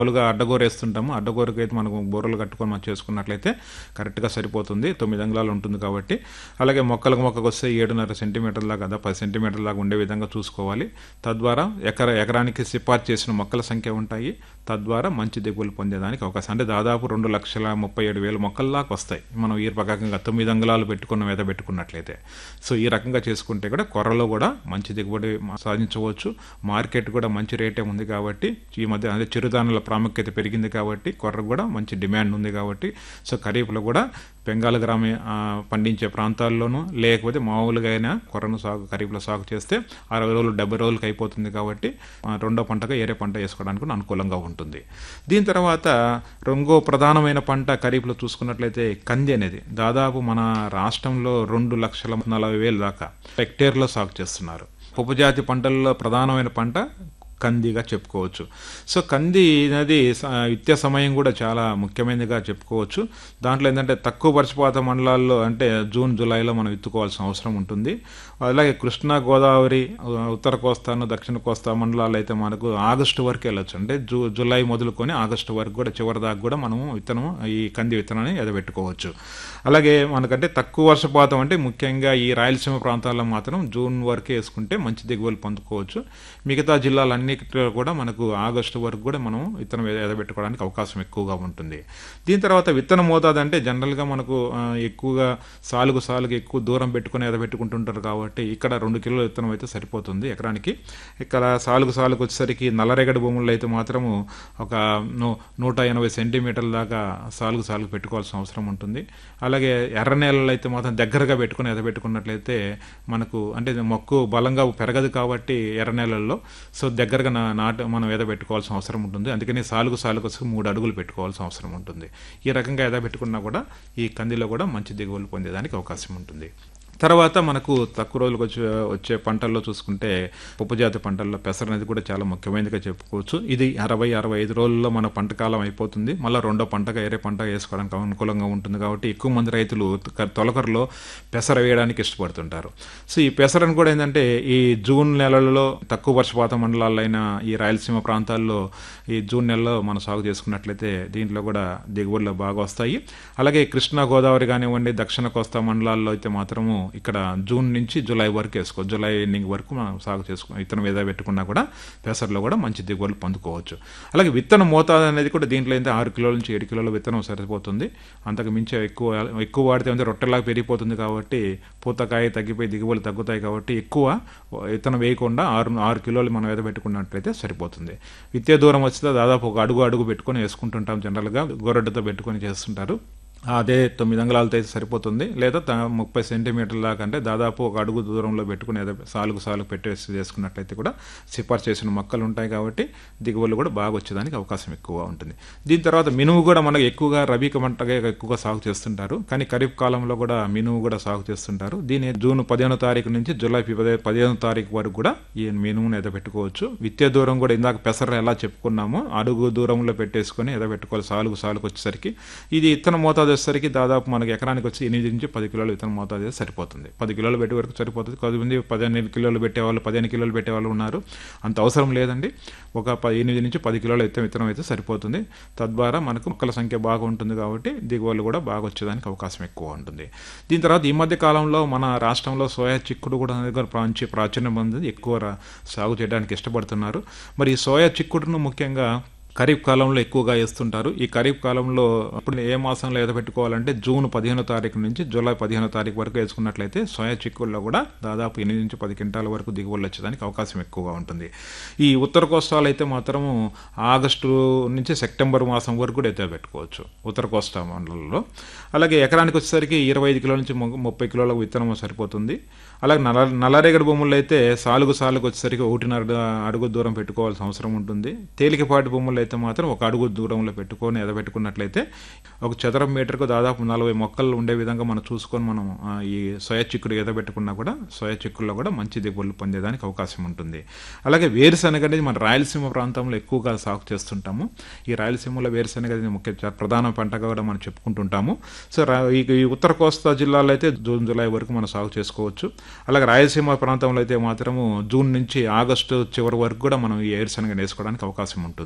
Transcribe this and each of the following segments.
మామూలుగా అడ్డగోర వేస్తుంటాము అడ్డగోరకు అయితే మనకు బోర్రలు కట్టుకొని మనం చేసుకున్నట్లయితే కరెక్ట్గా సరిపోతుంది తొమ్మిది అంగుళాలు ఉంటుంది కాబట్టి అలాగే మొక్కలకు మొక్కకు వస్తే ఏడున్నర సెంటీమీటర్ దాకా అదా పది సెంటీమీటర్ దాకా ఉండే విధంగా చూసుకోవాలి తద్వారా ఎకర ఎకరానికి సిఫార్సు చేసిన మొక్కల సంఖ్య ఉంటాయి తద్వారా మంచి దిగుబడులు పొందేదానికి అవకాశం అంటే దాదాపు రెండు లక్షల ముప్పై ఏడు వేల మొక్కల దాకా వస్తాయి మనం ఈ రకంగా తొమ్మిది అంగుళాలు పెట్టుకున్న మీద పెట్టుకున్నట్లయితే సో ఈ రకంగా చేసుకుంటే కూడా కొర్రలో కూడా మంచి దిగుబడి సాధించవచ్చు మార్కెట్ కూడా మంచి రేటే ఉంది కాబట్టి ఈ మధ్య అదే చిరుధాన్యాల ప్రాముఖ్యత పెరిగింది కాబట్టి కొర్రకు కూడా మంచి డిమాండ్ ఉంది కాబట్టి సో ఖరీఫ్లో కూడా బెంగాల్ గ్రామీ ఆ, పండించే ప్రాంతాల్లోనూ లేకపోతే మామూలుగా అయినా కొర్రను సాగు ఖరీఫ్లో సాగు చేస్తే అరవై రోజులు డెబ్బై రోజులకి అయిపోతుంది కాబట్టి ఆ, రెండో పంటగా ఏరే పంట వేసుకోవడానికి కూడా అనుకూలంగా ఉంటుంది దీని తర్వాత రెండో ప్రధానమైన పంట ఖరీఫ్లో చూసుకున్నట్లయితే కంది అనేది దాదాపు మన రాష్ట్రంలో రెండు లక్షల నలభై వేలు దాకా హెక్టేర్లో సాగు చేస్తున్నారు ఉపజాతి పంటల్లో ప్రధానమైన పంట కందిగా చెప్పుకోవచ్చు సో కంది అనేది స- విత్య సమయం కూడా చాలా ముఖ్యమైనదిగా చెప్పుకోవచ్చు దాంట్లో ఏంటంటే తక్కువ వర్షపాత మండలాల్లో అంటే జూన్ జూలైలో మనం విత్తుకోవాల్సిన అవసరం ఉంటుంది అలాగే కృష్ణా గోదావరి ఉ- ఉత్తర కోస్తాను దక్షిణ కోస్తా మండలాలు అయితే మనకు ఆగస్టు వరకు వెళ్ళొచ్చు అంటే జూ జూలై మొదలుకొని ఆగస్టు వరకు కూడా చివరి దాకా కూడా మనము విత్తనం ఈ కంది విత్తనాన్ని ఎదబెట్టుకోవచ్చు అలాగే మనకంటే తక్కువ వర్షపాతం అంటే ముఖ్యంగా ఈ రాయలసీమ ప్రాంతాల్లో మాత్రం జూన్ వరకే వేసుకుంటే మంచి దిగుబడులు పొందుకోవచ్చు మిగతా జిల్లాలన్నిటిలో కూడా మనకు ఆగస్టు వరకు కూడా మనం విత్తనం ఎదబెట్టుకోవడానికి అవకాశం ఎక్కువగా ఉంటుంది దీని తర్వాత విత్తన మోతాదు అంటే జనరల్గా మనకు ఆ, ఎక్కువగా సాలుగు సాలుగు ఎక్కువ దూరం పెట్టుకొని ఎదబెట్టుకుంటుంటారు కాబట్టి ఇక్కడ రెండు కిలోల విత్తనం అయితే సరిపోతుంది ఎకరానికి ఇక్కడ సాలుగు సాలుగు వచ్చేసరికి నల్లరేగడి భూముల్లో అయితే మాత్రము ఒక నూ- నూట ఎనభై సెంటీమీటర్ల దాకా సాలుగు సాలుగు పెట్టుకోవాల్సిన అవసరం ఉంటుంది అలాగే ఎర్ర నేలలు అయితే మాత్రం దగ్గరగా పెట్టుకుని ఎదబెట్టుకున్నట్లయితే మనకు అంటే మొక్కు బలంగా పెరగదు కాబట్టి ఎర్ర నేలల్లో సో దగ్గరగా నా నాటు మనం ఎదబెట్టుకోవాల్సిన అవసరం ఉంటుంది అందుకని సాలుగు సాలుగు వచ్చి మూడు అడుగులు పెట్టుకోవాల్సిన అవసరం ఉంటుంది ఈ రకంగా ఎదబెట్టుకున్నా కూడా ఈ కందిలో కూడా మంచి దిగుబడులు పొందేదానికి అవకాశం ఉంటుంది తర్వాత మనకు తక్కువ రోజులకు వచ్చే వచ్చే పంటల్లో చూసుకుంటే పప్పుజాతి పంటల్లో పెసర అనేది కూడా చాలా ముఖ్యమైనదిగా చెప్పుకోవచ్చు ఇది అరవై అరవై ఐదు రోజుల్లో మన పంట కాలం అయిపోతుంది మళ్ళీ రెండో పంటగా ఏరే పంట వేసుకోవడానికి అనుకూలంగా ఉంటుంది కాబట్టి ఎక్కువ మంది రైతులు త- తొలకరలో పెసర వేయడానికి ఇష్టపడుతుంటారు సో ఈ పెసరను కూడా ఏంటంటే ఈ జూన్ నెలలో తక్కువ వర్షపాతం మండలాలైన ఈ రాయలసీమ ప్రాంతాల్లో ఈ జూన్ నెలలో మనం సాగు చేసుకున్నట్లయితే దీంట్లో కూడా దిగుబడులు బాగా వస్తాయి అలాగే కృష్ణా గోదావరి కానివ్వండి దక్షిణ కోస్తా మండలాల్లో అయితే మాత్రము ఇక్కడ జూన్ నుంచి జూలై వరకు వేసుకో జూలై ఎండింగ్ వరకు మనం సాగు చేసుకో విత్తనం ఏదో పెట్టుకున్నా కూడా పెసర్లో కూడా మంచి దిగుబడులు పొందుకోవచ్చు అలాగే విత్తన మోతాదు అనేది కూడా దీంట్లో అయితే ఆరు కిలోల నుంచి ఏడు కిలోల విత్తనం సరిపోతుంది అంతకు మించి ఎక్కువ ఎక్కువ వాడితే అంటే రొట్టెలాగా పెరిగిపోతుంది కాబట్టి పూతకాయ తగ్గిపోయి దిగుబడులు తగ్గుతాయి కాబట్టి ఎక్కువ విత్తనం వేయకుండా ఆరు ఆరు కిలోలు మనం ఎదబెట్టుకున్నట్లయితే సరిపోతుంది విత్తే దూరం వస్తే దాదాపు ఒక అడుగు అడుగు పెట్టుకొని వేసుకుంటుంటాం జనరల్గా గొర్రెడ్డతో పెట్టుకొని చేస్తుంటారు అదే తొమ్మిది అంగుళాలతో అయితే సరిపోతుంది లేదా త- ముప్పై సెంటీమీటర్ల దాకా అంటే దాదాపు ఒక అడుగు దూరంలో పెట్టుకుని ఏదో సాలుగు సాలుగు పెట్టేసి చేసుకున్నట్లయితే కూడా సిఫార్సు చేసిన మొక్కలు ఉంటాయి కాబట్టి దిగుబడులు కూడా బాగా వచ్చేదానికి అవకాశం ఎక్కువగా ఉంటుంది దీని తర్వాత మినుము కూడా మనకు ఎక్కువగా రబీ పంటగా ఎక్కువగా సాగు చేస్తుంటారు కానీ ఖరీఫ్ కాలంలో కూడా మినుము కూడా సాగు చేస్తుంటారు దీని జూన్ పదిహేనో తారీఖు నుంచి జూలై పది పదిహేనో తారీఖు వరకు కూడా ఈ మినుమును ఎదబెట్టుకోవచ్చు విత్తే దూరం కూడా ఇందాక పెసర ఎలా చెప్పుకున్నామో అడుగు దూరంలో పెట్టేసుకొని ఎదబెట్టుకోవాలి సాలుగు సాలుగు వచ్చేసరికి ఇది ఇత్తన మోతాదు వచ్చేసరికి దాదాపు మనకి ఎకరానికి వచ్చి ఎనిమిది నుంచి పది కిలోలు ఇత్తన మోతాదు అయితే సరిపోతుంది పది కిలోలు పెట్టే వరకు సరిపోతుంది కొద్దిమంది పదిహేను కిలోలు పెట్టేవాళ్ళు పదిహేను కిలోలు పెట్టేవాళ్ళు ఉన్నారు అంత అవసరం లేదండి ఒక ప- ఎనిమిది నుంచి పది కిలోల ఇత్తనం విత్తనం అయితే సరిపోతుంది తద్వారా మనకు మొక్కల సంఖ్య బాగా ఉంటుంది కాబట్టి దిగుబడులు కూడా బాగా వచ్చేదానికి అవకాశం ఎక్కువ ఉంటుంది దీని తర్వాత ఈ మధ్య కాలంలో మన రాష్ట్రంలో సోయా చిక్కుడు కూడా అనేది కూడా మంచి ప్రాచుర్యం పొందింది ఎక్కువ రా- సాగు చేయడానికి ఇష్టపడుతున్నారు మరి ఈ సోయా చిక్కుడును ముఖ్యంగా ఖరీఫ్ కాలంలో ఎక్కువగా వేస్తుంటారు ఈ ఖరీఫ్ కాలంలో అప్పుడు ఏ మాసంలో ఎదబెట్టుకోవాలంటే జూన్ పదిహేనో తారీఖు నుంచి జూలై పదిహేనో తారీఖు వరకు వేసుకున్నట్లయితే సోయా చిక్కుల్లో కూడా దాదాపు ఎనిమిది నుంచి పది క్వింటాల వరకు దిగుబడులు వచ్చేదానికి అవకాశం ఎక్కువగా ఉంటుంది ఈ ఉత్తర కోస్తాలు అయితే మాత్రము ఆగస్టు నుంచి సెప్టెంబర్ మాసం వరకు కూడా ఎత్తే పెట్టుకోవచ్చు ఉత్తర కోస్తా మండలంలో అలాగే ఎకరానికి వచ్చేసరికి ఇరవై ఐదు కిలోల నుంచి ము- ముప్పై కిలోల విత్తనం సరిపోతుంది అలాగే నల్ల నల్లరేగడి భూముల్లో అయితే సాలుగు సాలుగు వచ్చేసరికి ఒకటిన్నర అడుగు దూరం పెట్టుకోవాల్సిన అవసరం ఉంటుంది తేలికపాటి భూముల్లో అయితే మాత్రం ఒక అడుగు దూరంలో పెట్టుకొని ఎదబెట్టుకున్నట్లయితే ఒక చదరం మీటర్కు దాదాపు నలభై మొక్కలు ఉండే విధంగా మనం చూసుకొని మనం ఆ, ఈ సోయా చిక్కుడు ఎదబెట్టుకున్నా కూడా సోయా చిక్కుల్లో కూడా మంచి దిగుబడులు పొందేదానికి అవకాశం ఉంటుంది అలాగే వేరుశనగ అనేది మన రాయలసీమ ప్రాంతంలో ఎక్కువగా సాగు చేస్తుంటాము ఈ రాయలసీమలో వేరుశనగ అనేది ముఖ్య చ- ప్రధాన పంటగా కూడా మనం చెప్పుకుంటుంటాము సో రా- ఈ ఈ ఉత్తర కోస్తా జిల్లాలో అయితే జూన్ జూలై వరకు మనం సాగు చేసుకోవచ్చు అలాగే రాయలసీమ ప్రాంతంలో అయితే మాత్రము జూన్ నుంచి ఆగస్టు చివరి వరకు కూడా మనం ఈ వేరుశనగ వేసుకోవడానికి అవకాశం ఉంటుంది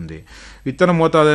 విత్తన మోతాదు